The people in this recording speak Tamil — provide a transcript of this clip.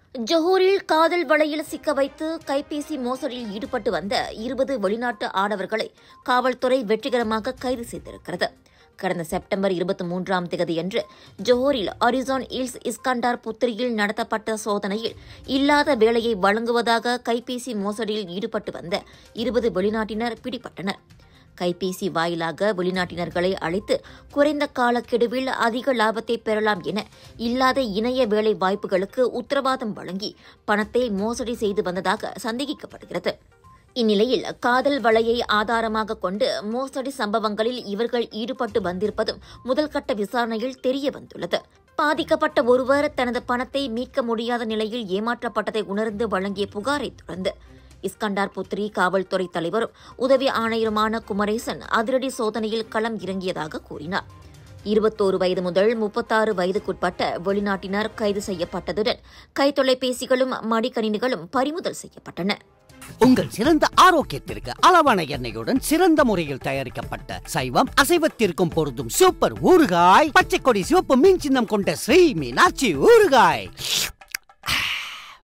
ஜொஹூரில் காதல் வலையில் சிக்க வைத்து கைபேசி மோசடியில் ஈடுபட்டு வந்த இருபது வெளிநாட்டு ஆடவர்களை காவல்துறை வெற்றிகரமாக கைது செய்திருக்கிறது கடந்த செப்டம்பர் இருபத்தி மூன்றாம் தேதியன்று ஜோஹரில் அரிசான் இல்ஸ் இஸ்கண்டார் புத்திரியில் நடத்தப்பட்ட சோதனையில் இல்லாத வேலையை வழங்குவதாக கைபேசி மோசடியில் ஈடுபட்டு வந்த இருபது வெளிநாட்டினர் பிடிபட்டனர் கைபேசி வாயிலாக வெளிநாட்டினர்களை அழைத்து குறைந்த காலக்கெடுவில் அதிக லாபத்தை பெறலாம் என இல்லாத இணைய வேலை வாய்ப்புகளுக்கு உத்தரவாதம் வழங்கி பணத்தை மோசடி செய்து வந்ததாக சந்தேகிக்கப்படுகிறது இந்நிலையில் காதல் வலையை ஆதாரமாக கொண்டு மோசடி சம்பவங்களில் இவர்கள் ஈடுபட்டு வந்திருப்பதும் முதல்கட்ட விசாரணையில் தெரிய வந்துள்ளது பாதிக்கப்பட்ட ஒருவர் தனது பணத்தை மீட்க முடியாத நிலையில் ஏமாற்றப்பட்டதை உணர்ந்து வழங்கிய புகாரை தொடர்ந்து இஸ்கண்டார் புத்ரி காவல்துறை தலைவரும் உதவி ஆணையருமான குமரேசன் அதிரடி சோதனையில் களம் இறங்கியதாக கூறினார் இருபத்தோரு வயது முதல் முப்பத்தாறு வயதுக்குட்பட்ட வெளிநாட்டினர் கைது செய்யப்பட்டதுடன் கைத்தொலைபேசிகளும் மடிக்கணினிகளும் பறிமுதல் செய்யப்பட்டன உங்கள் சிறந்த ஆரோக்கியத்திற்கு அளவான எண்ணெயுடன் சிறந்த முறையில் தயாரிக்கப்பட்ட சைவம் அசைவத்திற்கும் பொருந்தும் சூப்பர் ஊறுகாய் பச்சை கொடி சிவப்பு மீன் சின்னம் கொண்ட ஸ்ரீ மீனாட்சி ஊறுகாய்